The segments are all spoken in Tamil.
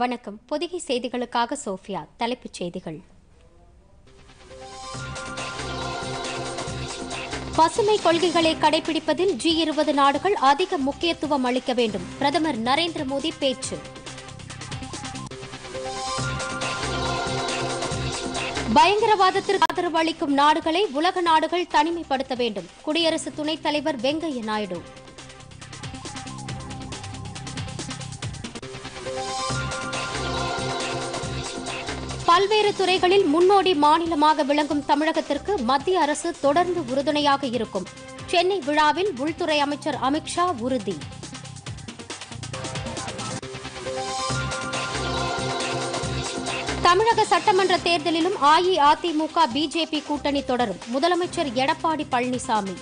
வணக்கம் பொதிகை செய்திகளுக்காக சோஃபியா தலைப்புச் செய்திகள் பசுமை கொள்கைகளை கடைபிடிப்பதில் ஜி இருபது நாடுகள் அதிக முக்கியத்துவம் அளிக்க வேண்டும் பிரதமர் நரேந்திர மோடி பேச்சு பயங்கரவாதத்திற்கு ஆதரவு அளிக்கும் நாடுகளை உலக நாடுகள் தனிமைப்படுத்த வேண்டும் குடியரசு துணைத் தலைவர் வெங்கையா நாயுடு பல்வேறு துறைகளில் முன்னோடி மாநிலமாக விளங்கும் தமிழகத்திற்கு மத்திய அரசு தொடர்ந்து உறுதுணையாக இருக்கும் சென்னை விழாவில் உள்துறை அமைச்சர் அமித்ஷா உறுதி தமிழக சட்டமன்ற தேர்தலிலும் அஇஅதிமுக பிஜேபி கூட்டணி தொடரும் முதலமைச்சர் எடப்பாடி பழனிசாமி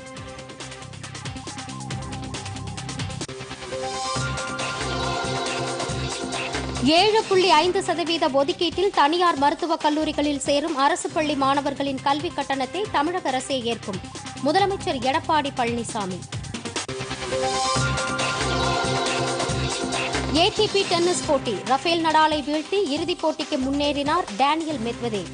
ஏழு புள்ளி ஐந்து சதவீத ஒதுக்கீட்டில் தனியார் மருத்துவக் கல்லூரிகளில் சேரும் அரசு பள்ளி மாணவர்களின் கல்விக் கட்டணத்தை தமிழக அரசே ஏற்கும் முதலமைச்சர் எடப்பாடி பழனிசாமி ஏடிபி டென்னிஸ் போட்டி ரஃபேல் நடாலை வீழ்த்தி இறுதிப் போட்டிக்கு முன்னேறினார் டேனியல் மெத்வதேவ்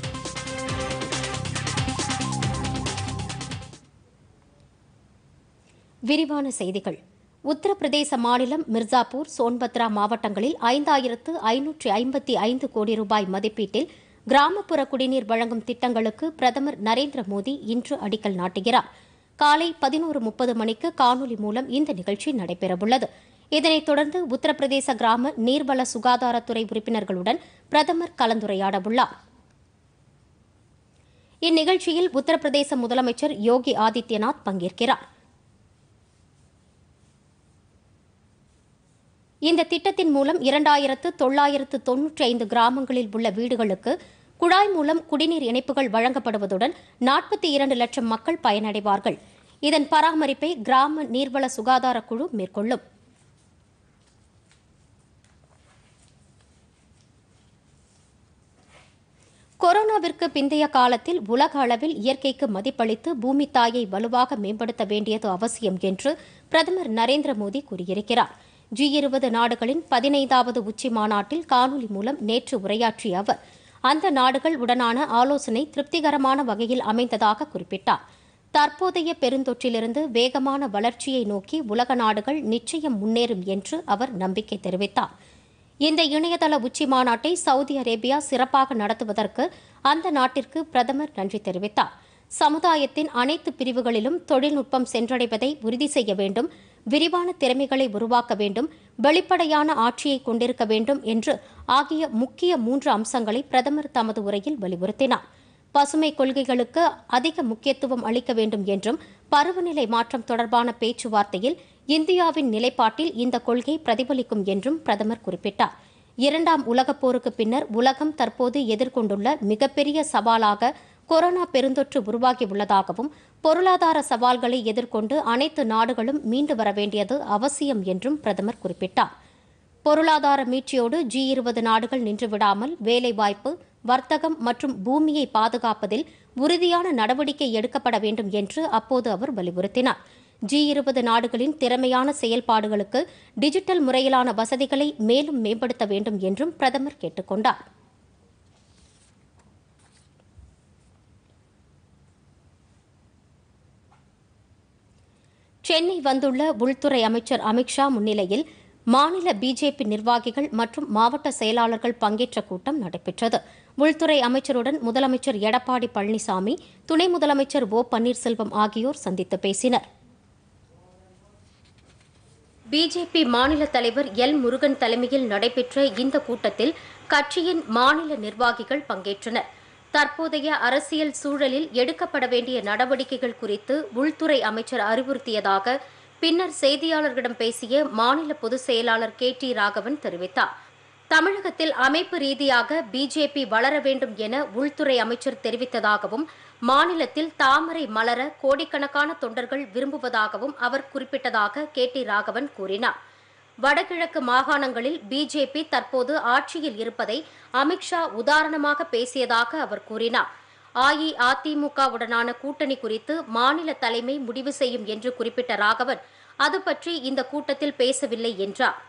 விரிவான செய்திகள் உத்தரப்பிரதேச மாநிலம் மிர்சாப்பூர் சோன்பத்ரா மாவட்டங்களில் ஐந்தாயிரத்து ஐநூற்றி ஐம்பத்தி ஐந்து கோடி ரூபாய் மதிப்பீட்டில் கிராமப்புற குடிநீர் வழங்கும் திட்டங்களுக்கு பிரதமர் நரேந்திர மோடி இன்று அடிக்கல் நாட்டுகிறார் காலை பதினோரு முப்பது மணிக்கு காணொலி மூலம் இந்த நிகழ்ச்சி நடைபெறவுள்ளது இதனைத் தொடர்ந்து உத்தரப்பிரதேச கிராம நீர்வள சுகாதாரத்துறை உறுப்பினர்களுடன் பிரதமர் கலந்துரையாடவுள்ளார் இந்நிகழ்ச்சியில் உத்தரப்பிரதேச முதலமைச்சர் யோகி ஆதித்யநாத் பங்கேற்கிறார் இந்த திட்டத்தின் மூலம் இரண்டாயிரத்து தொள்ளாயிரத்து தொன்னூற்றி ஐந்து கிராமங்களில் உள்ள வீடுகளுக்கு குழாய் மூலம் குடிநீர் இணைப்புகள் வழங்கப்படுவதுடன் நாற்பத்தி இரண்டு லட்சம் மக்கள் பயனடைவார்கள் இதன் பராமரிப்பை கிராம நீர்வள சுகாதார குழு மேற்கொள்ளும் கொரோனாவிற்கு பிந்தைய காலத்தில் உலக அளவில் இயற்கைக்கு மதிப்பளித்து பூமி தாயை வலுவாக மேம்படுத்த வேண்டியது அவசியம் என்று பிரதமர் நரேந்திர மோடி கூறியிருக்கிறார் ஜி இருபது நாடுகளின் பதினைந்தாவது உச்சி மாநாட்டில் காணொலி மூலம் நேற்று உரையாற்றிய அவர் அந்த நாடுகள் உடனான ஆலோசனை திருப்திகரமான வகையில் அமைந்ததாக குறிப்பிட்டார் தற்போதைய பெருந்தொற்றிலிருந்து வேகமான வளர்ச்சியை நோக்கி உலக நாடுகள் நிச்சயம் முன்னேறும் என்று அவர் நம்பிக்கை தெரிவித்தார் இந்த இணையதள உச்சி மாநாட்டை சவுதி அரேபியா சிறப்பாக நடத்துவதற்கு அந்த நாட்டிற்கு பிரதமர் நன்றி தெரிவித்தார் சமுதாயத்தின் அனைத்து பிரிவுகளிலும் தொழில்நுட்பம் சென்றடைவதை உறுதி செய்ய வேண்டும் விரிவான திறமைகளை உருவாக்க வேண்டும் வெளிப்படையான ஆட்சியை கொண்டிருக்க வேண்டும் என்று ஆகிய முக்கிய மூன்று அம்சங்களை பிரதமர் தமது உரையில் வலியுறுத்தினார் பசுமை கொள்கைகளுக்கு அதிக முக்கியத்துவம் அளிக்க வேண்டும் என்றும் பருவநிலை மாற்றம் தொடர்பான பேச்சுவார்த்தையில் இந்தியாவின் நிலைப்பாட்டில் இந்த கொள்கை பிரதிபலிக்கும் என்றும் பிரதமர் குறிப்பிட்டார் இரண்டாம் உலகப் போருக்கு பின்னர் உலகம் தற்போது எதிர்கொண்டுள்ள மிகப்பெரிய சவாலாக கொரோனா பெருந்தொற்று உருவாகியுள்ளதாகவும் பொருளாதார சவால்களை எதிர்கொண்டு அனைத்து நாடுகளும் மீண்டு வர வேண்டியது அவசியம் என்றும் பிரதமர் குறிப்பிட்டார் பொருளாதார மீட்சியோடு ஜி இருபது நாடுகள் நின்றுவிடாமல் வேலைவாய்ப்பு வர்த்தகம் மற்றும் பூமியை பாதுகாப்பதில் உறுதியான நடவடிக்கை எடுக்கப்பட வேண்டும் என்று அப்போது அவர் வலியுறுத்தினார் ஜி இருபது நாடுகளின் திறமையான செயல்பாடுகளுக்கு டிஜிட்டல் முறையிலான வசதிகளை மேலும் மேம்படுத்த வேண்டும் என்றும் பிரதமர் கேட்டுக் கொண்டார் சென்னை வந்துள்ள உள்துறை அமைச்சர் அமித்ஷா முன்னிலையில் மாநில பிஜேபி நிர்வாகிகள் மற்றும் மாவட்ட செயலாளர்கள் பங்கேற்ற கூட்டம் நடைபெற்றது உள்துறை அமைச்சருடன் முதலமைச்சர் எடப்பாடி பழனிசாமி துணை முதலமைச்சர் ஓ பன்னீர்செல்வம் ஆகியோர் சந்தித்து பேசினர் பிஜேபி மாநில தலைவர் எல் முருகன் தலைமையில் நடைபெற்ற இந்த கூட்டத்தில் கட்சியின் மாநில நிர்வாகிகள் பங்கேற்றனர் தற்போதைய அரசியல் சூழலில் எடுக்கப்பட வேண்டிய நடவடிக்கைகள் குறித்து உள்துறை அமைச்சர் அறிவுறுத்தியதாக பின்னர் செய்தியாளர்களிடம் பேசிய மாநில பொதுச் செயலாளர் கே டி ராகவன் தெரிவித்தார் தமிழகத்தில் அமைப்பு ரீதியாக பிஜேபி வளர வேண்டும் என உள்துறை அமைச்சர் தெரிவித்ததாகவும் மாநிலத்தில் தாமரை மலர கோடிக்கணக்கான தொண்டர்கள் விரும்புவதாகவும் அவர் குறிப்பிட்டதாக கே டி ராகவன் கூறினார் வடகிழக்கு மாகாணங்களில் பிஜேபி தற்போது ஆட்சியில் இருப்பதை அமித்ஷா உதாரணமாக பேசியதாக அவர் கூறினார் அஇஅதிமுகவுடனான கூட்டணி குறித்து மாநில தலைமை முடிவு செய்யும் என்று குறிப்பிட்ட ராகவன் அது பற்றி இந்த கூட்டத்தில் பேசவில்லை என்றார்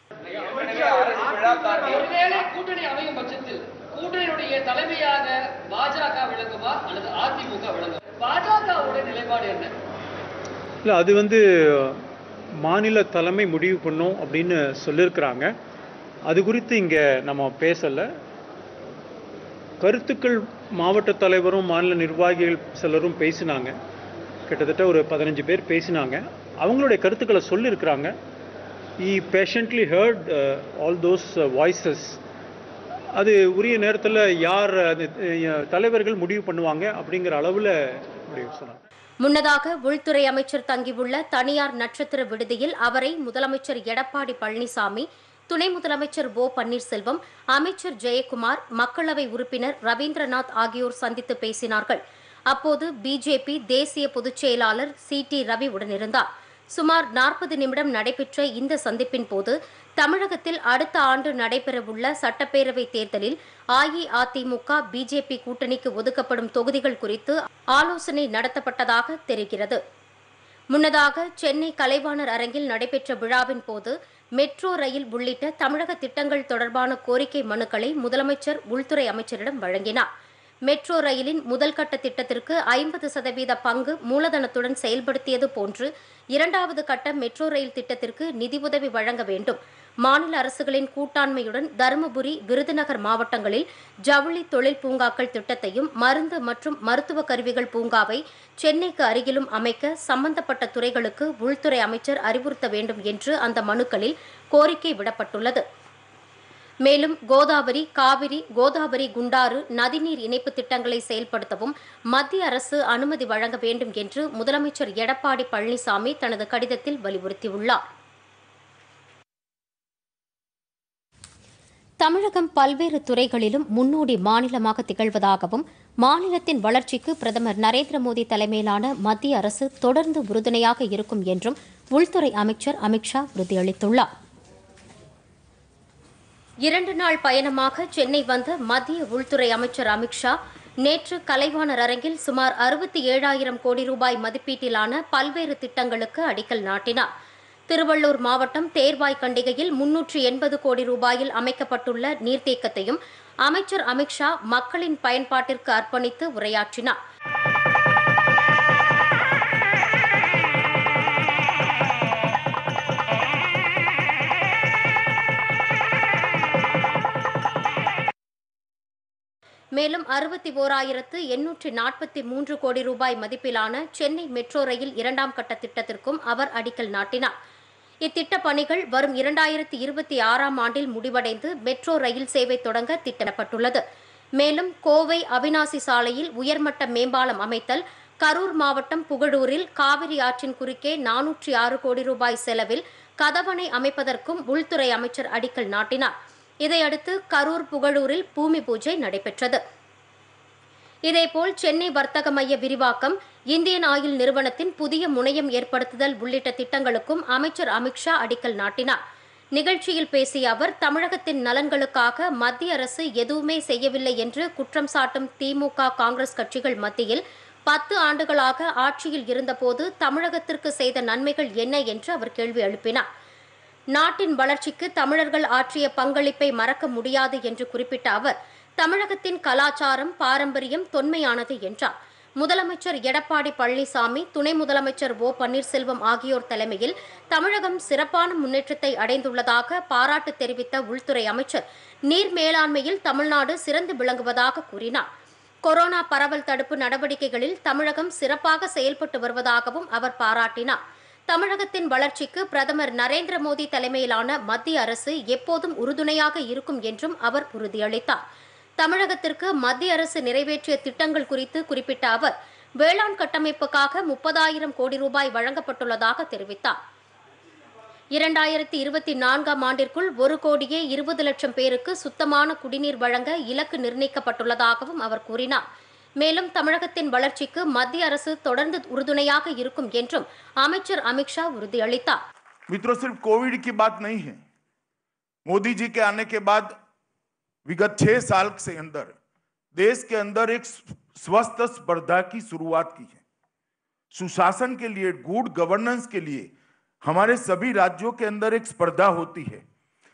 ஒருவேளை கூட்டணி அமையும் பட்சத்தில் கூட்டணியுடைய தலைமையாக பாஜக விளங்குமா அல்லது அதிமுக விளங்குமா பாஜகவுடைய நிலைப்பாடு என்ன இல்லை அது வந்து மாநில தலைமை முடிவு பண்ணும் அப்படின்னு சொல்லியிருக்கிறாங்க அது குறித்து இங்கே நம்ம பேசலை கருத்துக்கள் மாவட்ட தலைவரும் மாநில நிர்வாகிகள் சிலரும் பேசினாங்க கிட்டத்தட்ட ஒரு பதினஞ்சு பேர் பேசினாங்க அவங்களுடைய கருத்துக்களை சொல்லியிருக்கிறாங்க we patiently heard all those voices அது உரிய நேரத்தில் யார் அது அஹ், தலைவர்கள் முடிவு பண்ணுவாங்க அப்படிங்கிற அளவில் முடிவு சொன்னாங்க முன்னதாக உள்துறை அமைச்சர் தங்கியுள்ள தனியார் நட்சத்திர விடுதியில் அவரை முதலமைச்சர் எடப்பாடி பழனிசாமி துணை முதலமைச்சர் ஓ பன்னீர்செல்வம் அமைச்சர் ஜெயக்குமார் மக்களவை உறுப்பினர் ரவீந்திரநாத் ஆகியோர் சந்தித்து பேசினார்கள் அப்போது பிஜேபி தேசிய பொதுச் செயலாளர் சி டி ரவி உடனிருந்தார் சுமார் நாற்பது நிமிடம் நடைபெற்ற இந்த சந்திப்பின் போது தமிழகத்தில் அடுத்த ஆண்டு நடைபெறவுள்ள சட்டப்பேரவை தேர்தலில் அஇஅதிமுக பிஜேபி கூட்டணிக்கு ஒதுக்கப்படும் தொகுதிகள் குறித்து ஆலோசனை நடத்தப்பட்டதாக தெரிகிறது முன்னதாக சென்னை கலைவாணர் அரங்கில் நடைபெற்ற விழாவின் போது மெட்ரோ ரயில் உள்ளிட்ட தமிழக திட்டங்கள் தொடர்பான கோரிக்கை மனுக்களை முதலமைச்சர் உள்துறை அமைச்சரிடம் வழங்கினார் மெட்ரோ ரயிலின் முதல் கட்ட திட்டத்திற்கு ஐம்பது சதவீத பங்கு மூலதனத்துடன் செயல்படுத்தியது போன்று இரண்டாவது கட்ட மெட்ரோ ரயில் திட்டத்திற்கு நிதியுதவி வழங்க வேண்டும் மாநில அரசுகளின் கூட்டாண்மையுடன் தருமபுரி விருதுநகர் மாவட்டங்களில் ஜவுளி தொழில் பூங்காக்கள் திட்டத்தையும் மருந்து மற்றும் மருத்துவ கருவிகள் பூங்காவை சென்னைக்கு அருகிலும் அமைக்க சம்பந்தப்பட்ட துறைகளுக்கு உள்துறை அமைச்சர் அறிவுறுத்த வேண்டும் என்று அந்த மனுக்களில் கோரிக்கை விடப்பட்டுள்ளது மேலும் கோதாவரி காவிரி கோதாவரி குண்டாறு நதிநீர் இணைப்பு திட்டங்களை செயல்படுத்தவும் மத்திய அரசு அனுமதி வழங்க வேண்டும் என்று முதலமைச்சர் எடப்பாடி பழனிசாமி தனது கடிதத்தில் வலியுறுத்தியுள்ளார் தமிழகம் பல்வேறு துறைகளிலும் முன்னோடி மாநிலமாக திகழ்வதாகவும் மாநிலத்தின் வளர்ச்சிக்கு பிரதமர் நரேந்திர மோடி தலைமையிலான மத்திய அரசு தொடர்ந்து உறுதுணையாக இருக்கும் என்றும் உள்துறை அமைச்சர் அமித்ஷா உறுதியளித்துள்ளார் இரண்டு நாள் பயணமாக சென்னை வந்த மத்திய உள்துறை அமைச்சர் அமித்ஷா நேற்று கலைவாணர் அரங்கில் சுமார் அறுபத்தி ஏழாயிரம் கோடி ரூபாய் மதிப்பீட்டிலான பல்வேறு திட்டங்களுக்கு அடிக்கல் நாட்டினார் திருவள்ளூர் மாவட்டம் தேர்வாய் கண்டிகையில் முன்னூற்று எண்பது கோடி ரூபாயில் அமைக்கப்பட்டுள்ள நீர்த்தேக்கத்தையும் அமைச்சர் அமித்ஷா மக்களின் பயன்பாட்டிற்கு அர்ப்பணித்து உரையாற்றினார் மேலும் அறுபத்தி ஓராயிரத்து எண்ணூற்று நாற்பத்தி மூன்று கோடி ரூபாய் மதிப்பிலான சென்னை மெட்ரோ ரயில் இரண்டாம் கட்ட திட்டத்திற்கும் அவர் அடிக்கல் நாட்டினார் இத்திட்ட பணிகள் வரும் இரண்டாயிரத்தி இருபத்தி ஆறாம் ஆண்டில் முடிவடைந்து மெட்ரோ ரயில் சேவை தொடங்க திட்டமிடப்பட்டுள்ளது மேலும் கோவை அவினாசி சாலையில் உயர்மட்ட மேம்பாலம் அமைத்தல் கரூர் மாவட்டம் புகழூரில் காவிரி ஆற்றின் குறுக்கே நானூற்றி ஆறு கோடி ரூபாய் செலவில் கதவணை அமைப்பதற்கும் உள்துறை அமைச்சர் அடிக்கல் நாட்டினார் இதையடுத்து கரூர் புகழூரில் பூமி பூஜை நடைபெற்றது இதேபோல் சென்னை வர்த்தக மைய விரிவாக்கம் இந்தியன் ஆயில் நிறுவனத்தின் புதிய முனையம் ஏற்படுத்துதல் உள்ளிட்ட திட்டங்களுக்கும் அமைச்சர் அமித்ஷா அடிக்கல் நாட்டினார் நிகழ்ச்சியில் பேசிய அவர் தமிழகத்தின் நலன்களுக்காக மத்திய அரசு எதுவுமே செய்யவில்லை என்று குற்றம் சாட்டும் திமுக காங்கிரஸ் கட்சிகள் மத்தியில் பத்து ஆண்டுகளாக ஆட்சியில் இருந்தபோது தமிழகத்திற்கு செய்த நன்மைகள் என்ன என்று அவர் கேள்வி எழுப்பினார் நாட்டின் வளர்ச்சிக்கு தமிழர்கள் ஆற்றிய பங்களிப்பை மறக்க முடியாது என்று குறிப்பிட்ட அவர் தமிழகத்தின் கலாச்சாரம் பாரம்பரியம் தொன்மையானது என்றார் முதலமைச்சர் எடப்பாடி பழனிசாமி துணை முதலமைச்சர் ஓ பன்னீர்செல்வம் ஆகியோர் தலைமையில் தமிழகம் சிறப்பான முன்னேற்றத்தை அடைந்துள்ளதாக பாராட்டு தெரிவித்த உள்துறை அமைச்சர் நீர் மேலாண்மையில் தமிழ்நாடு சிறந்து விளங்குவதாக கூறினார் கொரோனா பரவல் தடுப்பு நடவடிக்கைகளில் தமிழகம் சிறப்பாக செயல்பட்டு வருவதாகவும் அவர் பாராட்டினார் தமிழகத்தின் வளர்ச்சிக்கு பிரதமர் நரேந்திர மோடி தலைமையிலான மத்திய அரசு எப்போதும் உறுதுணையாக இருக்கும் என்றும் அவர் உறுதியளித்தார் தமிழகத்திற்கு மத்திய அரசு நிறைவேற்றிய திட்டங்கள் குறித்து குறிப்பிட்ட அவர் வேளாண் கட்டமைப்புக்காக முப்பதாயிரம் கோடி ரூபாய் வழங்கப்பட்டுள்ளதாக தெரிவித்தார் இரண்டாயிரத்தி இருபத்தி நான்காம் ஆண்டிற்குள் ஒரு கோடியே இருபது லட்சம் பேருக்கு சுத்தமான குடிநீர் வழங்க இலக்கு நிர்ணயிக்கப்பட்டுள்ளதாகவும் அவர் கூறினார் மேலும் தமிழகத்தின் வளர்ச்சிக்கு மத்திய அரசு தொடர்ந்து உறுதுணையாக இருக்கும் என்றும் அமைச்சர் அமித்ஷா உறுதியளித்தார் मित्रों सिर्फ कोविड की बात नहीं है मोदी जी के आने के बाद विगत छह साल से अंदर देश के अंदर एक स्वस्थ स्पर्धा की शुरुआत की है सुशासन के लिए गुड गवर्नेंस के लिए हमारे सभी राज्यों के अंदर एक स्पर्धा होती है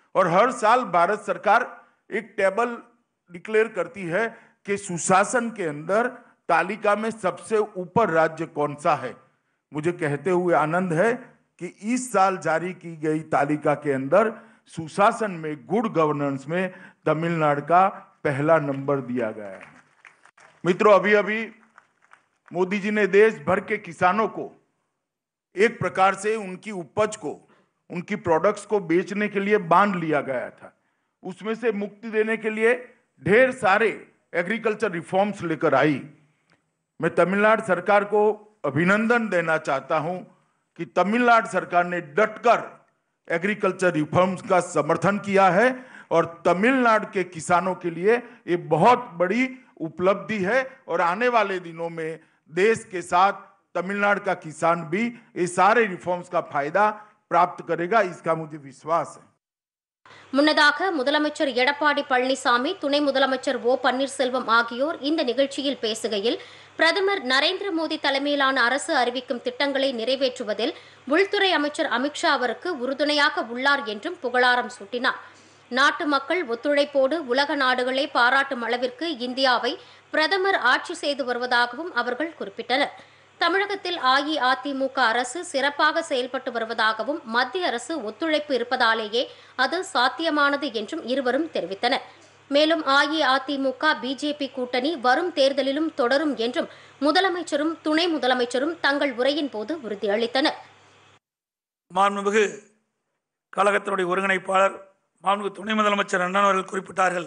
और हर साल भारत सरकार एक टेबल डिक्लेयर करती है कि सुशासन के अंदर तालिका में सबसे ऊपर राज्य कौन सा है मुझे कहते हुए आनंद है कि इस साल जारी की गई तालिका के अंदर सुशासन में गुड गवर्नेंस में तमिलनाडु का पहला नंबर दिया गया है मित्रों अभी अभी मोदी जी ने देश भर के किसानों को एक प्रकार से उनकी उपज को उनकी प्रोडक्ट्स को बेचने के लिए बांध लिया गया था उसमें से मुक्ति देने के लिए ढेर सारे एग्रीकल्चर रिफॉर्म्स लेकर आई मैं तमिलनाडु सरकार को अभिनंदन देना चाहता हूं कि तमिलनाडु सरकार ने डटकर एग्रीकल्चर रिफॉर्म्स का समर्थन किया है और तमिलनाडु के किसानों के लिए ये बहुत बड़ी उपलब्धि है और आने वाले दिनों में देश के साथ तमिलनाडु का किसान भी ये सारे रिफॉर्म्स का फायदा प्राप्त करेगा इसका मुझे विश्वास है முன்னதாக முதலமைச்சர் எடப்பாடி பழனிசாமி துணை முதலமைச்சர் ஓ பன்னீர்செல்வம் ஆகியோர் இந்த நிகழ்ச்சியில் பேசுகையில் பிரதமர் நரேந்திர மோடி தலைமையிலான அரசு அறிவிக்கும் திட்டங்களை நிறைவேற்றுவதில் உள்துறை அமைச்சர் அமித்ஷா அவருக்கு உறுதுணையாக உள்ளார் என்றும் புகழாரம் சூட்டினார் நாட்டு மக்கள் ஒத்துழைப்போடு உலக நாடுகளே பாராட்டும் அளவிற்கு இந்தியாவை பிரதமர் ஆட்சி செய்து வருவதாகவும் அவர்கள் குறிப்பிட்டனர் தமிழகத்தில் அஇஅதிமுக அரசு சிறப்பாக செயல்பட்டு வருவதாகவும் மத்திய அரசு ஒத்துழைப்பு இருப்பதாலேயே அது சாத்தியமானது என்றும் இருவரும் தெரிவித்தனர் மேலும் அஇஅதிமுக பிஜேபி கூட்டணி வரும் தேர்தலிலும் தொடரும் என்றும் முதலமைச்சரும் துணை முதலமைச்சரும் தங்கள் உரையின் போது உறுதியளித்தனர் மாண்புமிகு கழகத்தினுடைய ஒருங்கிணைப்பாளர் மாண்புமிகு துணை முதலமைச்சர் அண்ணன் அவர்கள் குறிப்பிட்டார்கள்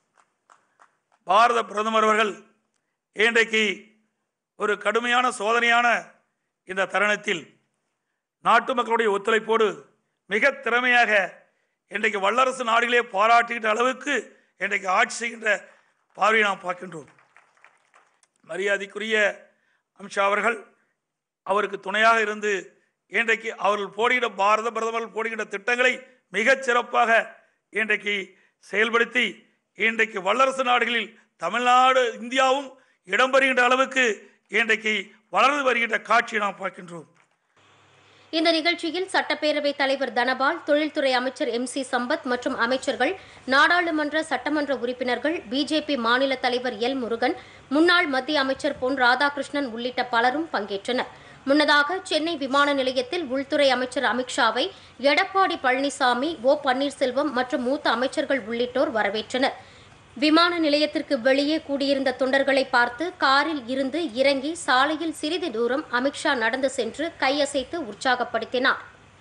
பாரத பிரதமர் அவர்கள் இன்றைக்கு ஒரு கடுமையான சோதனையான இந்த தருணத்தில் நாட்டு மக்களுடைய ஒத்துழைப்போடு மிக திறமையாக இன்றைக்கு வல்லரசு நாடுகளே பாராட்டுகின்ற அளவுக்கு இன்றைக்கு ஆட்சி செய்கின்ற பார்வையை நாம் பார்க்கின்றோம் மரியாதைக்குரிய அமித்ஷா அவர்கள் அவருக்கு துணையாக இருந்து இன்றைக்கு அவர்கள் போடுகிற பாரத பிரதமர்கள் போடுகின்ற திட்டங்களை மிகச் சிறப்பாக இன்றைக்கு செயல்படுத்தி இன்றைக்கு வல்லரசு நாடுகளில் தமிழ்நாடு இந்தியாவும் இடம்பெறுகின்ற அளவுக்கு இன்றைக்கு வளர்ந்து வருகின்ற காட்சியை நாம் பார்க்கின்றோம் இந்த நிகழ்ச்சியில் சட்டப்பேரவைத் தலைவர் தனபால் தொழில்துறை அமைச்சர் எம் சி சம்பத் மற்றும் அமைச்சர்கள் நாடாளுமன்ற சட்டமன்ற உறுப்பினர்கள் பிஜேபி மாநில தலைவர் எல் முருகன் முன்னாள் மத்திய அமைச்சர் பொன் ராதாகிருஷ்ணன் உள்ளிட்ட பலரும் பங்கேற்றனர் முன்னதாக சென்னை விமான நிலையத்தில் உள்துறை அமைச்சர் அமித்ஷாவை எடப்பாடி பழனிசாமி ஓ பன்னீர்செல்வம் மற்றும் மூத்த அமைச்சர்கள் உள்ளிட்டோர் வரவேற்றனர் விமான நிலையத்திற்கு வெளியே கூடியிருந்த தொண்டர்களை பார்த்து காரில் இருந்து இறங்கி சாலையில் சிறிது தூரம் அமித்ஷா நடந்து சென்று கையசைத்து உற்சாகப்படுத்தினார்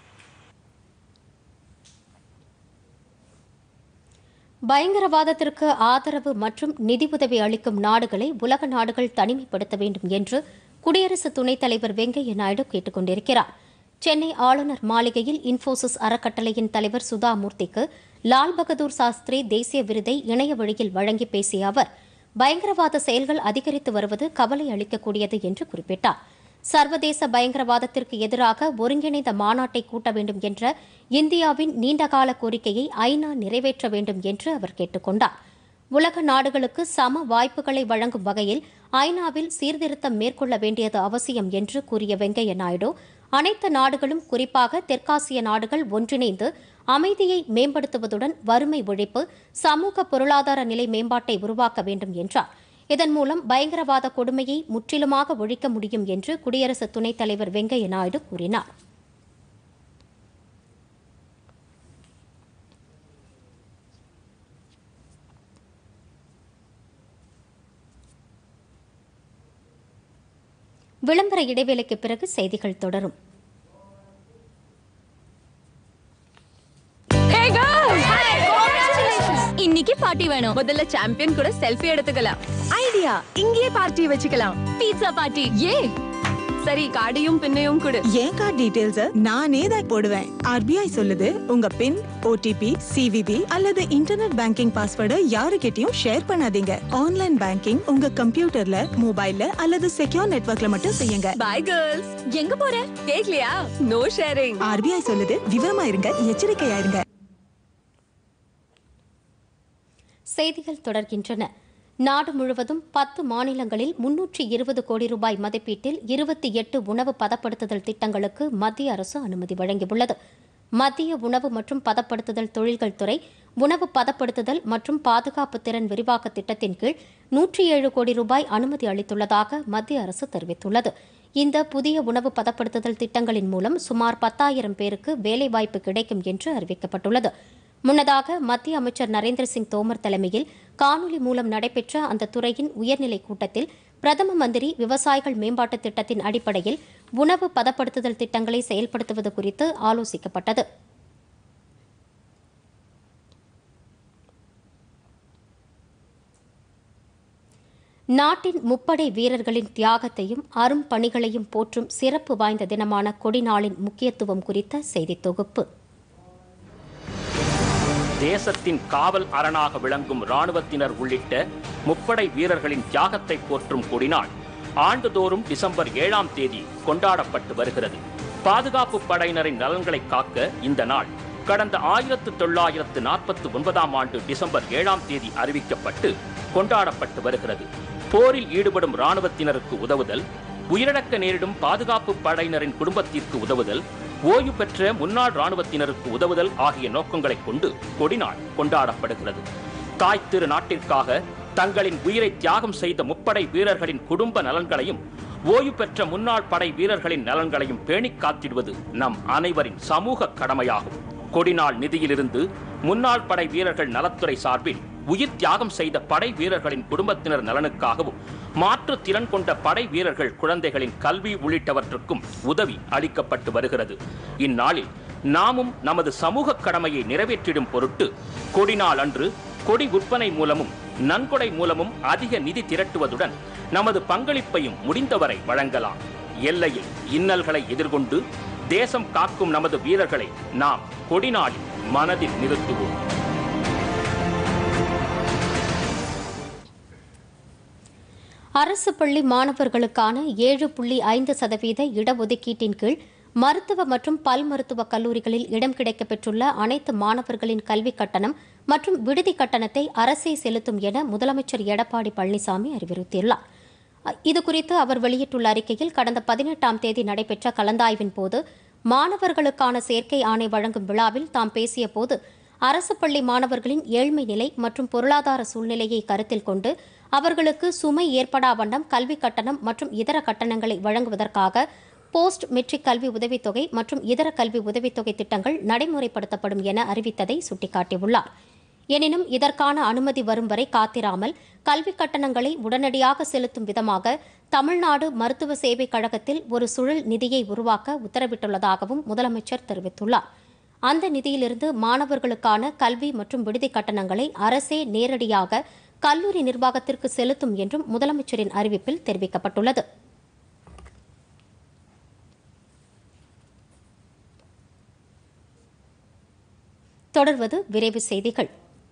பயங்கரவாதத்திற்கு ஆதரவு மற்றும் நிதியுதவி அளிக்கும் நாடுகளை உலக நாடுகள் தனிமைப்படுத்த வேண்டும் என்று குடியரசு துணைத் தலைவர் வெங்கையா நாயுடு கேட்டுக் கொண்டிருக்கிறார் சென்னை ஆளுநர் மாளிகையில் இன்போசிஸ் அறக்கட்டளையின் தலைவர் சுதா மூர்த்திக்கு லால் பகதூர் சாஸ்திரி தேசிய விருதை இணைய வழியில் வழங்கி பேசிய அவர் பயங்கரவாத செயல்கள் அதிகரித்து வருவது கவலை அளிக்கக்கூடியது என்று குறிப்பிட்டார் சர்வதேச பயங்கரவாதத்திற்கு எதிராக ஒருங்கிணைந்த மாநாட்டை கூட்ட வேண்டும் என்ற இந்தியாவின் நீண்டகால கோரிக்கையை ஐநா நிறைவேற்ற வேண்டும் என்று அவர் கேட்டுக் கொண்டார் உலக நாடுகளுக்கு சம வாய்ப்புகளை வழங்கும் வகையில் ஐநாவில் சீர்திருத்தம் மேற்கொள்ள வேண்டியது அவசியம் என்று கூறிய வெங்கையா நாயுடு அனைத்து நாடுகளும் குறிப்பாக தெற்காசிய நாடுகள் ஒன்றிணைந்து அமைதியை மேம்படுத்துவதுடன் வறுமை ஒழிப்பு சமூக பொருளாதார நிலை மேம்பாட்டை உருவாக்க வேண்டும் என்றார் இதன் மூலம் பயங்கரவாத கொடுமையை முற்றிலுமாக ஒழிக்க முடியும் என்று குடியரசு துணைத் தலைவர் வெங்கையா நாயுடு கூறினார் விளம்பர இடைவேளைக்கு பிறகு செய்திகள் தொடரும் இன்னைக்கு பார்ட்டி வேணும் முதல்ல சாம்பியன் கூட செல்ஃபி எடுத்துக்கலாம் ஐடியா இங்கேயே பார்ட்டி வச்சுக்கலாம் பீட்சா பார்ட்டி ஏ சரி கார்டையும் பின்னையும் கொடு என் கார்டு டீடைல்ஸ் நானே தான் போடுவேன் ஆர்பிஐ சொல்லுது உங்க பின் ஓடிபி சிவிவி அல்லது இன்டர்நெட் பேங்கிங் பாஸ்வேர்டை யாருக்கிட்டயும் ஷேர் பண்ணாதீங்க ஆன்லைன் பேங்கிங் உங்க கம்ப்யூட்டர்ல மொபைல்ல அல்லது செக்யூர் நெட்வொர்க்ல மட்டும் செய்யுங்க பை கேர்ள்ஸ் எங்க போற கேக்கலையா நோ ஷேரிங் ஆர்பிஐ சொல்லுது விவரமா இருங்க எச்சரிக்கையா இருங்க செய்திகள் தொடர்கின்றன நாடு முழுவதும் பத்து மாநிலங்களில் முன்னூற்றி இருபது கோடி ரூபாய் மதிப்பீட்டில் இருபத்தி எட்டு உணவு பதப்படுத்துதல் திட்டங்களுக்கு மத்திய அரசு அனுமதி வழங்கியுள்ளது மத்திய உணவு மற்றும் பதப்படுத்துதல் தொழில்கள் துறை உணவு பதப்படுத்துதல் மற்றும் பாதுகாப்பு திறன் விரிவாக்க திட்டத்தின் கீழ் நூற்றி ஏழு கோடி ரூபாய் அனுமதி அளித்துள்ளதாக மத்திய அரசு தெரிவித்துள்ளது இந்த புதிய உணவு பதப்படுத்துதல் திட்டங்களின் மூலம் சுமார் பத்தாயிரம் பேருக்கு வேலைவாய்ப்பு கிடைக்கும் என்று அறிவிக்கப்பட்டுள்ளது முன்னதாக மத்திய அமைச்சர் நரேந்திர சிங் தோமர் தலைமையில் காணொலி மூலம் நடைபெற்ற அந்த துறையின் உயர்நிலைக் கூட்டத்தில் பிரதம மந்திரி விவசாயிகள் மேம்பாட்டுத் திட்டத்தின் அடிப்படையில் உணவு பதப்படுத்துதல் திட்டங்களை செயல்படுத்துவது குறித்து ஆலோசிக்கப்பட்டது நாட்டின் முப்படை வீரர்களின் தியாகத்தையும் அரும் பணிகளையும் போற்றும் சிறப்பு வாய்ந்த தினமான கொடிநாளின் முக்கியத்துவம் குறித்த செய்தித் தொகுப்பு தேசத்தின் காவல் அரணாக விளங்கும் ராணுவத்தினர் உள்ளிட்ட முப்படை வீரர்களின் தியாகத்தை போற்றும் கொடிநாள் ஆண்டுதோறும் டிசம்பர் ஏழாம் தேதி கொண்டாடப்பட்டு வருகிறது பாதுகாப்பு படையினரின் நலன்களை காக்க இந்த நாள் கடந்த ஆயிரத்து தொள்ளாயிரத்து நாற்பத்தி ஒன்பதாம் ஆண்டு டிசம்பர் ஏழாம் தேதி அறிவிக்கப்பட்டு கொண்டாடப்பட்டு வருகிறது போரில் ஈடுபடும் ராணுவத்தினருக்கு உதவுதல் உயிரிழக்க நேரிடும் பாதுகாப்பு படையினரின் குடும்பத்திற்கு உதவுதல் ஓய்வு பெற்ற முன்னாள் ராணுவத்தினருக்கு உதவுதல் ஆகிய நோக்கங்களைக் கொண்டு கொடிநாள் கொண்டாடப்படுகிறது தாய் திரு நாட்டிற்காக தங்களின் உயிரை தியாகம் செய்த முப்படை வீரர்களின் குடும்ப நலன்களையும் ஓய்வு பெற்ற முன்னாள் படை வீரர்களின் நலன்களையும் பேணிக் காத்திடுவது நம் அனைவரின் சமூக கடமையாகும் கொடிநாள் நிதியிலிருந்து முன்னாள் படை வீரர்கள் நலத்துறை சார்பில் உயிர் தியாகம் செய்த படை வீரர்களின் குடும்பத்தினர் நலனுக்காகவும் மாற்று திறன் கொண்ட படை வீரர்கள் குழந்தைகளின் கல்வி உள்ளிட்டவற்றுக்கும் உதவி அளிக்கப்பட்டு வருகிறது இந்நாளில் நாமும் நமது சமூக கடமையை நிறைவேற்றிடும் பொருட்டு கொடிநாள் அன்று கொடி விற்பனை மூலமும் நன்கொடை மூலமும் அதிக நிதி திரட்டுவதுடன் நமது பங்களிப்பையும் முடிந்தவரை வழங்கலாம் எல்லையில் இன்னல்களை எதிர்கொண்டு தேசம் காக்கும் நமது வீரர்களை நாம் கொடிநாளில் மனதில் நிறுத்துவோம் அரசு பள்ளி மாணவர்களுக்கான ஏழு புள்ளி ஐந்து சதவீத இடஒதுக்கீட்டின் கீழ் மருத்துவ மற்றும் பல் மருத்துவக் கல்லூரிகளில் இடம் கிடைக்கப் பெற்றுள்ள அனைத்து மாணவர்களின் கல்விக் கட்டணம் மற்றும் விடுதி கட்டணத்தை அரசே செலுத்தும் என முதலமைச்சர் எடப்பாடி பழனிசாமி அறிவுறுத்தியுள்ளார் இதுகுறித்து அவர் வெளியிட்டுள்ள அறிக்கையில் கடந்த பதினெட்டாம் தேதி நடைபெற்ற கலந்தாய்வின் போது மாணவர்களுக்கான சேர்க்கை ஆணை வழங்கும் விழாவில் தாம் பேசியபோது அரசு பள்ளி மாணவர்களின் ஏழ்மை நிலை மற்றும் பொருளாதார சூழ்நிலையை கருத்தில் கொண்டு அவர்களுக்கு சுமை ஏற்படா வண்ணம் கல்வி கட்டணம் மற்றும் இதர கட்டணங்களை வழங்குவதற்காக போஸ்ட் மெட்ரிக் கல்வி உதவித்தொகை மற்றும் இதர கல்வி உதவித்தொகை திட்டங்கள் நடைமுறைப்படுத்தப்படும் என அறிவித்ததை சுட்டிக்காட்டியுள்ளார் எனினும் இதற்கான அனுமதி வரும் வரை காத்திராமல் கல்விக் கட்டணங்களை உடனடியாக செலுத்தும் விதமாக தமிழ்நாடு மருத்துவ சேவைக் கழகத்தில் ஒரு சுழல் நிதியை உருவாக்க உத்தரவிட்டுள்ளதாகவும் முதலமைச்சர் தெரிவித்துள்ளார் அந்த நிதியிலிருந்து மாணவர்களுக்கான கல்வி மற்றும் விடுதி கட்டணங்களை அரசே நேரடியாக கல்லூரி நிர்வாகத்திற்கு செலுத்தும் என்றும் முதலமைச்சரின் அறிவிப்பில் தெரிவிக்கப்பட்டுள்ளது தொடர்வது விரைவு செய்திகள்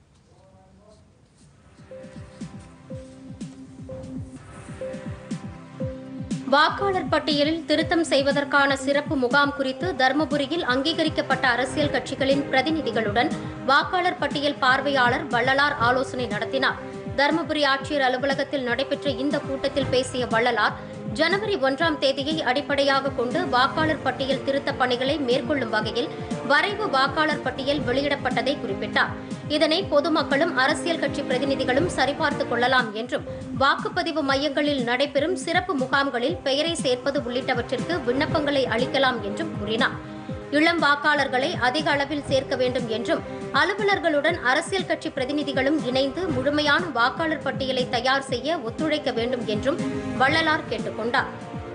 வாக்காளர் பட்டியலில் திருத்தம் செய்வதற்கான சிறப்பு முகாம் குறித்து தருமபுரியில் அங்கீகரிக்கப்பட்ட அரசியல் கட்சிகளின் பிரதிநிதிகளுடன் வாக்காளர் பட்டியல் பார்வையாளர் வள்ளலார் ஆலோசனை நடத்தினார் தருமபுரி ஆட்சியர் அலுவலகத்தில் நடைபெற்ற இந்த கூட்டத்தில் பேசிய வள்ளலார் ஜனவரி ஒன்றாம் தேதியை அடிப்படையாக கொண்டு வாக்காளர் பட்டியல் திருத்தப் பணிகளை மேற்கொள்ளும் வகையில் வரைவு வாக்காளர் பட்டியல் வெளியிடப்பட்டதை குறிப்பிட்டார் இதனை பொதுமக்களும் அரசியல் கட்சி பிரதிநிதிகளும் சரிபார்த்துக் கொள்ளலாம் என்றும் வாக்குப்பதிவு மையங்களில் நடைபெறும் சிறப்பு முகாம்களில் பெயரை சேர்ப்பது உள்ளிட்டவற்றிற்கு விண்ணப்பங்களை அளிக்கலாம் என்றும் கூறினார் இளம் வாக்காளர்களை அதிக அளவில் சேர்க்க வேண்டும் என்றும் அலுவலர்களுடன் அரசியல் கட்சி பிரதிநிதிகளும் இணைந்து முழுமையான வாக்காளர் பட்டியலை தயார் செய்ய ஒத்துழைக்க வேண்டும் என்றும் வள்ளலார் கேட்டுக் கொண்டார்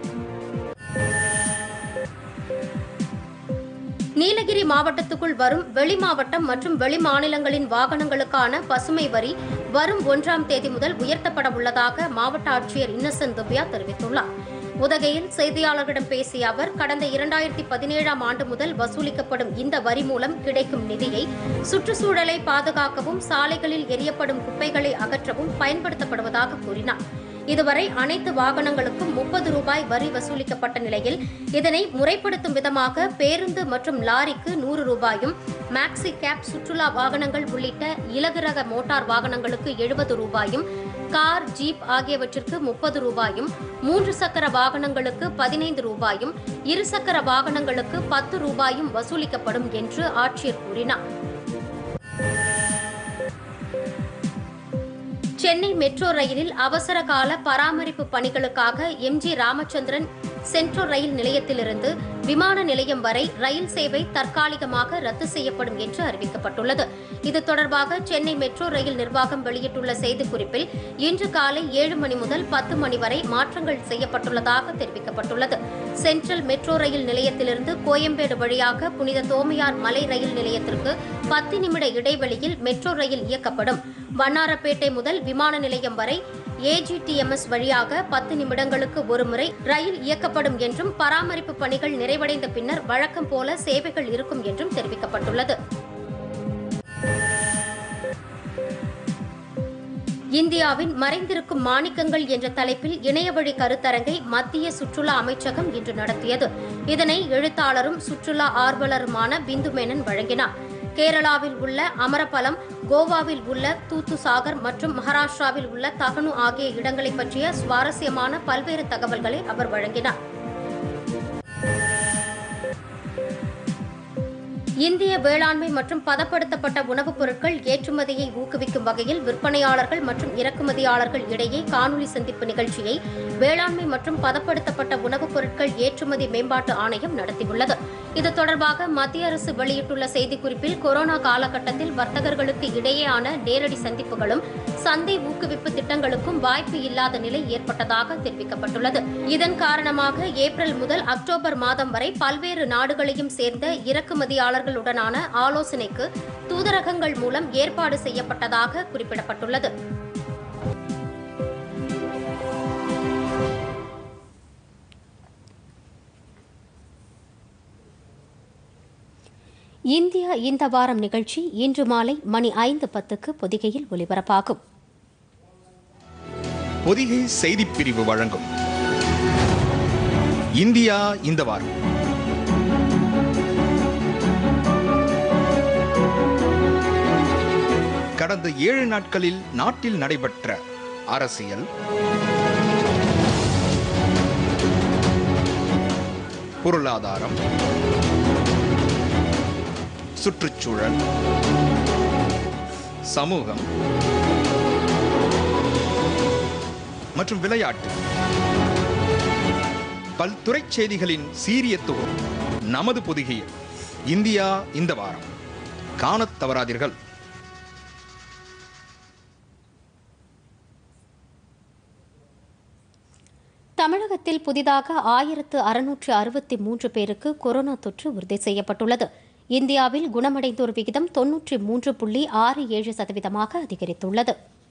நீலகிரி மாவட்டத்துக்குள் வரும் வெளி மாவட்டம் மற்றும் வெளி மாநிலங்களின் வாகனங்களுக்கான பசுமை வரி வரும் ஒன்றாம் தேதி முதல் உயர்த்தப்பட உள்ளதாக மாவட்ட ஆட்சியர் இன்னசென்ட் துப்யா தெரிவித்துள்ளார் உதகையில் செய்தியாளர்களிடம் பேசிய அவர் கடந்த இரண்டாயிரத்தி பதினேழாம் ஆண்டு முதல் வசூலிக்கப்படும் இந்த வரி மூலம் கிடைக்கும் நிதியை சுற்றுச்சூழலை பாதுகாக்கவும் சாலைகளில் எரியப்படும் குப்பைகளை அகற்றவும் பயன்படுத்தப்படுவதாக கூறினார் இதுவரை அனைத்து வாகனங்களுக்கும் முப்பது ரூபாய் வரி வசூலிக்கப்பட்ட நிலையில் இதனை முறைப்படுத்தும் விதமாக பேருந்து மற்றும் லாரிக்கு நூறு ரூபாயும் மேக்ஸி கேப் சுற்றுலா வாகனங்கள் உள்ளிட்ட இலகு ரக மோட்டார் வாகனங்களுக்கு எழுபது ரூபாயும் கார் ஜீப் ஆகியவற்றிற்கு முப்பது ரூபாயும் மூன்று சக்கர வாகனங்களுக்கு பதினைந்து ரூபாயும் இருசக்கர வாகனங்களுக்கு பத்து ரூபாயும் வசூலிக்கப்படும் என்று ஆட்சியர் கூறினார் சென்னை மெட்ரோ ரயிலில் அவசர கால பராமரிப்பு பணிகளுக்காக எம்ஜி ராமச்சந்திரன் சென்ட்ரோ ரயில் நிலையத்திலிருந்து விமான நிலையம் வரை ரயில் சேவை தற்காலிகமாக ரத்து செய்யப்படும் என்று அறிவிக்கப்பட்டுள்ளது இது தொடர்பாக சென்னை மெட்ரோ ரயில் நிர்வாகம் வெளியிட்டுள்ள செய்திக்குறிப்பில் இன்று காலை ஏழு மணி முதல் பத்து மணி வரை மாற்றங்கள் செய்யப்பட்டுள்ளதாக தெரிவிக்கப்பட்டுள்ளது சென்ட்ரல் மெட்ரோ ரயில் நிலையத்திலிருந்து கோயம்பேடு வழியாக புனித தோமையார் மலை ரயில் நிலையத்திற்கு பத்து நிமிட இடைவெளியில் மெட்ரோ ரயில் இயக்கப்படும் வண்ணாரப்பேட்டை முதல் விமான நிலையம் வரை ஏஜிடிஎம்எஸ் வழியாக பத்து நிமிடங்களுக்கு ஒருமுறை ரயில் இயக்கப்படும் என்றும் பராமரிப்பு பணிகள் நிறைவடைந்த பின்னர் வழக்கம் போல சேவைகள் இருக்கும் என்றும் தெரிவிக்கப்பட்டுள்ளது இந்தியாவின் மறைந்திருக்கும் மாணிக்கங்கள் என்ற தலைப்பில் இணையவழி கருத்தரங்கை மத்திய சுற்றுலா அமைச்சகம் இன்று நடத்தியது இதனை எழுத்தாளரும் சுற்றுலா ஆர்வலருமான பிந்து மேனன் வழங்கினார் கேரளாவில் உள்ள அமரபலம் கோவாவில் உள்ள தூத்துசாகர் மற்றும் மகாராஷ்டிராவில் உள்ள தகனு ஆகிய இடங்களை பற்றிய சுவாரஸ்யமான பல்வேறு தகவல்களை அவர் வழங்கினார் இந்திய வேளாண்மை மற்றும் பதப்படுத்தப்பட்ட உணவுப் பொருட்கள் ஏற்றுமதியை ஊக்குவிக்கும் வகையில் விற்பனையாளர்கள் மற்றும் இறக்குமதியாளர்கள் இடையே காணொலி சந்திப்பு நிகழ்ச்சியை வேளாண்மை மற்றும் பதப்படுத்தப்பட்ட உணவுப் பொருட்கள் ஏற்றுமதி மேம்பாட்டு ஆணையம் நடத்தியுள்ளது இது தொடர்பாக மத்திய அரசு வெளியிட்டுள்ள செய்திக்குறிப்பில் கொரோனா காலகட்டத்தில் வர்த்தகர்களுக்கு இடையேயான நேரடி சந்திப்புகளும் சந்தை ஊக்குவிப்பு திட்டங்களுக்கும் வாய்ப்பு இல்லாத நிலை ஏற்பட்டதாக தெரிவிக்கப்பட்டுள்ளது இதன் காரணமாக ஏப்ரல் முதல் அக்டோபர் மாதம் வரை பல்வேறு நாடுகளையும் சேர்ந்த இறக்குமதியாளர்களுடனான ஆலோசனைக்கு தூதரகங்கள் மூலம் ஏற்பாடு செய்யப்பட்டதாக குறிப்பிடப்பட்டுள்ளது இந்தியா இந்த வாரம் நிகழ்ச்சி இன்று மாலை மணி ஐந்து பத்துக்கு பொதிகையில் ஒலிபரப்பாகும் பொதிகை செய்திப் பிரிவு வழங்கும் இந்தியா இந்த வாரம் கடந்த ஏழு நாட்களில் நாட்டில் நடைபெற்ற அரசியல் பொருளாதாரம் சுற்றுச்சூழல் சமூகம் மற்றும் விளையாட்டு பல்துறை செய்திகளின் சீரிய தொகுப்பு நமது பொதிகையில் இந்தியா இந்த வாரம் காணத் தவறாதீர்கள் தமிழகத்தில் புதிதாக ஆயிரத்து அறுநூற்று அறுபத்தி மூன்று பேருக்கு கொரோனா தொற்று உறுதி செய்யப்பட்டுள்ளது இந்தியாவில் குணமடைந்தோர் விகிதம் தொன்னூற்றி மூன்று புள்ளி ஆறு ஏழு சதவீதமாக அதிகரித்துள்ளது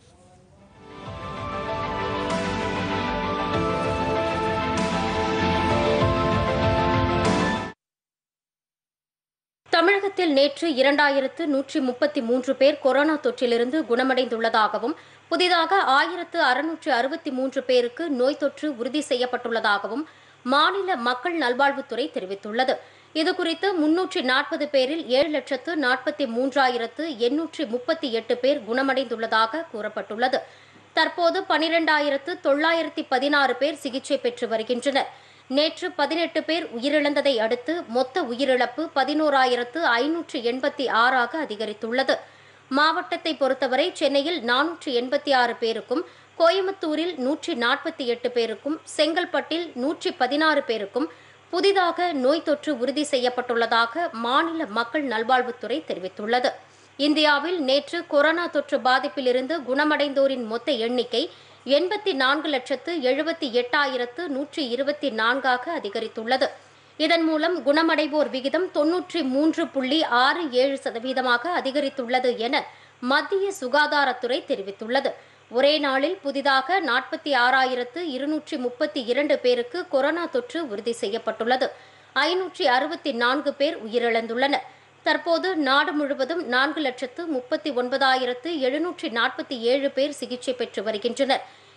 தமிழகத்தில் நேற்று இரண்டாயிரத்து நூற்றி முப்பத்தி மூன்று பேர் கொரோனா தொற்றிலிருந்து குணமடைந்துள்ளதாகவும் புதிதாக ஆயிரத்து அறுநூற்று அறுபத்தி மூன்று பேருக்கு நோய் தொற்று உறுதி செய்யப்பட்டுள்ளதாகவும் மாநில மக்கள் நல்வாழ்வுத்துறை தெரிவித்துள்ளது இதுகுறித்து முன்னூற்றி நாற்பது பேரில் ஏழு லட்சத்து நாற்பத்தி மூன்றாயிரத்து எண்ணூற்றி முப்பத்தி எட்டு பேர் குணமடைந்துள்ளதாக கூறப்பட்டுள்ளது தற்போது பனிரெண்டாயிரத்து தொள்ளாயிரத்தி பதினாறு பேர் சிகிச்சை பெற்று வருகின்றனர் நேற்று பதினெட்டு பேர் உயிரிழந்ததை அடுத்து மொத்த உயிரிழப்பு பதினோராயிரத்து ஐநூற்று எண்பத்தி ஆறாக அதிகரித்துள்ளது மாவட்டத்தை பொறுத்தவரை சென்னையில் நானூற்று எண்பத்தி ஆறு பேருக்கும் கோயம்புத்தூரில் நூற்றி நாற்பத்தி எட்டு பேருக்கும் செங்கல்பட்டில் நூற்றி பதினாறு பேருக்கும் புதிதாக நோய் தொற்று உறுதி செய்யப்பட்டுள்ளதாக மாநில மக்கள் நல்வாழ்வுத்துறை தெரிவித்துள்ளது இந்தியாவில் நேற்று கொரோனா தொற்று பாதிப்பிலிருந்து குணமடைந்தோரின் மொத்த எண்ணிக்கை எண்பத்தி நான்கு லட்சத்து எழுபத்தி எட்டாயிரத்து நூற்றி இருபத்தி நான்காக அதிகரித்துள்ளது இதன் மூலம் குணமடைவோர் விகிதம் தொன்னூற்றி மூன்று புள்ளி ஆறு ஏழு சதவீதமாக அதிகரித்துள்ளது என மத்திய சுகாதாரத்துறை தெரிவித்துள்ளது ஒரே நாளில் புதிதாக நாற்பத்தி ஆறாயிரத்து இருநூற்றி முப்பத்தி இரண்டு பேருக்கு கொரோனா தொற்று உறுதி செய்யப்பட்டுள்ளது ஐநூற்றி அறுபத்தி நான்கு பேர் உயிரிழந்துள்ளனர் தற்போது நாடு முழுவதும் நான்கு லட்சத்து முப்பத்தி ஒன்பதாயிரத்து எழுநூற்றி நாற்பத்தி ஏழு பேர் சிகிச்சை பெற்று வருகின்றனர்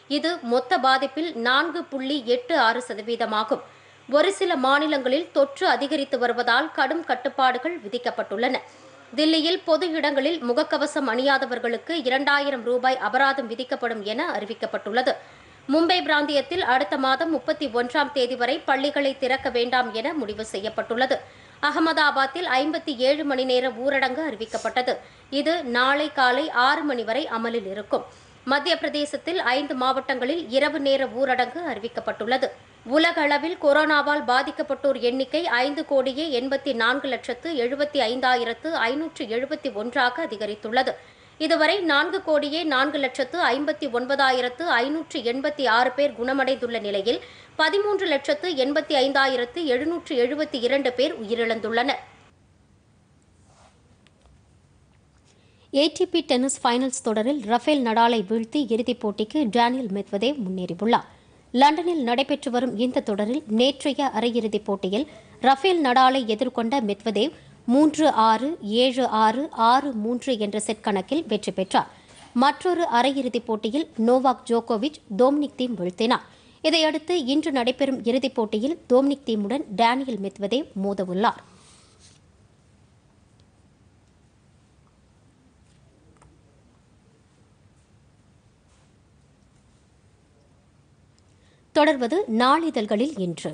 இது மொத்த பாதிப்பில் நான்கு புள்ளி எட்டு ஆறு சதவீதமாகும் ஒரு சில மாநிலங்களில் தொற்று அதிகரித்து வருவதால் கடும் கட்டுப்பாடுகள் விதிக்கப்பட்டுள்ளன தில்லியில் பொது இடங்களில் முகக்கவசம் அணியாதவர்களுக்கு இரண்டாயிரம் ரூபாய் அபராதம் விதிக்கப்படும் என அறிவிக்கப்பட்டுள்ளது மும்பை பிராந்தியத்தில் அடுத்த மாதம் முப்பத்தி ஒன்றாம் தேதி வரை பள்ளிகளை திறக்க வேண்டாம் என முடிவு செய்யப்பட்டுள்ளது அகமதாபாத்தில் ஐம்பத்தி ஏழு மணி நேர ஊரடங்கு அறிவிக்கப்பட்டது இது நாளை காலை ஆறு மணி வரை அமலில் இருக்கும் மத்திய பிரதேசத்தில் ஐந்து மாவட்டங்களில் இரவு நேர ஊரடங்கு அறிவிக்கப்பட்டுள்ளது உலக அளவில் கொரோனாவால் பாதிக்கப்பட்டோர் எண்ணிக்கை ஐந்து கோடியே எண்பத்தி நான்கு லட்சத்து எழுபத்தி ஐந்தாயிரத்து ஐநூற்று எழுபத்தி ஒன்றாக அதிகரித்துள்ளது இதுவரை நான்கு கோடியே நான்கு லட்சத்து ஐம்பத்தி ஒன்பதாயிரத்து ஐநூற்று எண்பத்தி ஆறு பேர் குணமடைந்துள்ள நிலையில் பதிமூன்று லட்சத்து எண்பத்தி ஐந்தாயிரத்து எழுநூற்று எழுபத்தி இரண்டு பேர் உயிரிழந்துள்ளனர் ஏடிபி டென்னிஸ் ஃபைனல்ஸ் தொடரில் ரஃபேல் நடாலை வீழ்த்தி இறுதிப் போட்டிக்கு டேனியல் மெத்வதேவ் முன்னேறியுள்ளார் லண்டனில் நடைபெற்று வரும் இந்த தொடரில் நேற்றைய அரையிறுதிப் போட்டியில் ரஃபேல் நடாலை எதிர்கொண்ட மெத்வதேவ் மூன்று ஆறு ஏழு ஆறு ஆறு மூன்று என்ற செட் கணக்கில் வெற்றி பெற்றார் மற்றொரு அரையிறுதிப் போட்டியில் நோவாக் ஜோகோவிச் டோம்னிக் தீம் வீழ்த்தினார் இதையடுத்து இன்று நடைபெறும் இறுதிப் போட்டியில் டோம்னிக் தீமுடன் டேனியல் மெத்வதேவ் மோதவுள்ளார் தொடர்வது நாளிதழ்களில் இன்று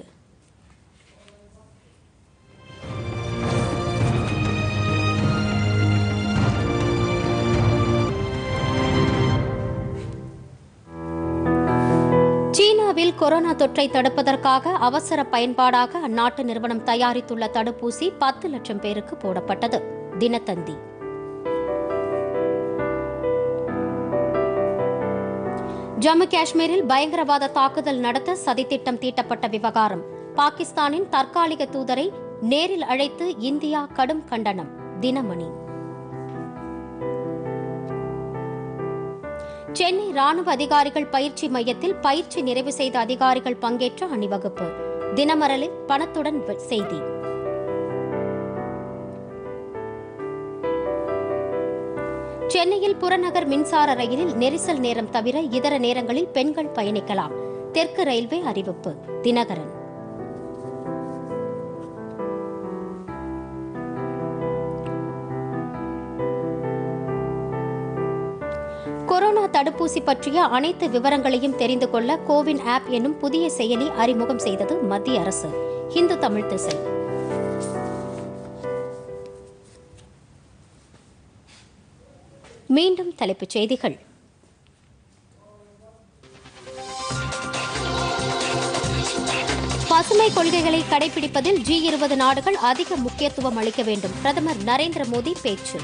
சீனாவில் கொரோனா தொற்றை தடுப்பதற்காக அவசர பயன்பாடாக அந்நாட்டு நிறுவனம் தயாரித்துள்ள தடுப்பூசி பத்து லட்சம் பேருக்கு போடப்பட்டது தினத்தந்தி ஜம்மு காஷ்மீரில் பயங்கரவாத தாக்குதல் நடத்த சதித்திட்டம் தீட்டப்பட்ட விவகாரம் பாகிஸ்தானின் தற்காலிக தூதரை நேரில் அழைத்து இந்தியா கடும் கண்டனம் தினமணி சென்னை ராணுவ அதிகாரிகள் பயிற்சி மையத்தில் பயிற்சி நிறைவு செய்த அதிகாரிகள் பங்கேற்ற அணிவகுப்பு தினமரலில் பணத்துடன் வெ- செய்தி சென்னையில் புறநகர் மின்சார ரயிலில் நெரிசல் நேரம் தவிர இதர நேரங்களில் பெண்கள் பயணிக்கலாம் தெற்கு ரயில்வே அறிவிப்பு தினகரன் கொரோனா தடுப்பூசி பற்றிய அனைத்து விவரங்களையும் தெரிந்து கொள்ள கோவின் ஆப் என்னும் புதிய செயலி அறிமுகம் செய்தது மத்திய அரசு இந்து தமிழ் திசை மீண்டும் தலைப்புச் செய்திகள் பசுமை கொள்கைகளை கடைபிடிப்பதில் ஜி இருபது நாடுகள் அதிக முக்கியத்துவம் அளிக்க வேண்டும் பிரதமர் நரேந்திர மோடி பேச்சு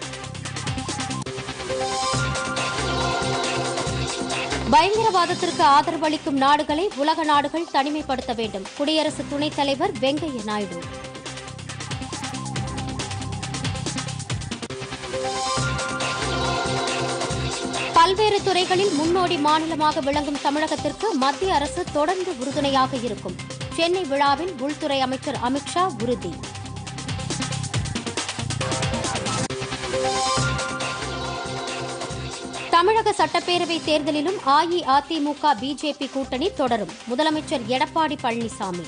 பயங்கரவாதத்திற்கு ஆதரவளிக்கும் நாடுகளை உலக நாடுகள் தனிமைப்படுத்த வேண்டும் குடியரசு துணைத் தலைவர் வெங்கையா நாயுடு பல்வேறு துறைகளில் முன்னோடி மாநிலமாக விளங்கும் தமிழகத்திற்கு மத்திய அரசு தொடர்ந்து உறுதுணையாக இருக்கும் சென்னை விழாவில் உள்துறை அமைச்சர் அமித்ஷா உறுதி தமிழக சட்டப்பேரவை தேர்தலிலும் அஇஅதிமுக பிஜேபி கூட்டணி தொடரும் முதலமைச்சர் எடப்பாடி பழனிசாமி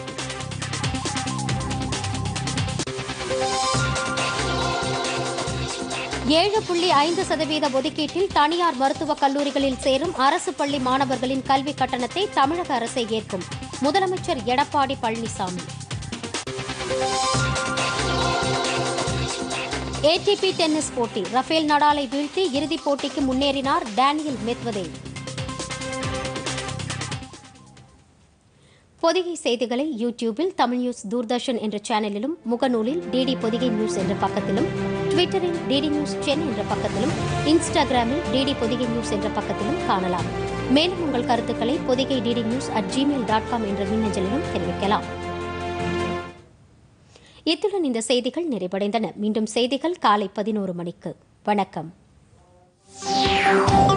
ஏழு புள்ளி ஐந்து சதவீத ஒதுக்கீட்டில் தனியார் மருத்துவக் கல்லூரிகளில் சேரும் அரசு பள்ளி மாணவர்களின் கல்விக் கட்டணத்தை தமிழக அரசே ஏற்கும் முதலமைச்சர் எடப்பாடி பழனிசாமி ஏடிபி டென்னிஸ் போட்டி ரஃபேல் நடாலை வீழ்த்தி இறுதிப் போட்டிக்கு முன்னேறினார் டேனியல் மெத்வதேவ் பொதிகை செய்திகளை யூடியூபில் தமிழ் நியூஸ் தூர்தர்ஷன் என்ற சேனலிலும் முகநூலில் டிடி பொதிகை நியூஸ் என்ற பக்கத்திலும் ட்விட்டரில் டிடி நியூஸ் சென் என்ற பக்கத்திலும் இன்ஸ்டாகிராமில் டிடி பொதிகை நியூஸ் என்ற பக்கத்திலும் காணலாம் மேலும் உங்கள் கருத்துக்களை Podhigai DD news at Gmail dot com என்ற மின்னஞ்சலிலும் தெரிவிக்கலாம் இத்துடன் இந்த செய்திகள் நிறைவடைந்தன மீண்டும் செய்திகள் காலை பதினோரு மணிக்கு வணக்கம்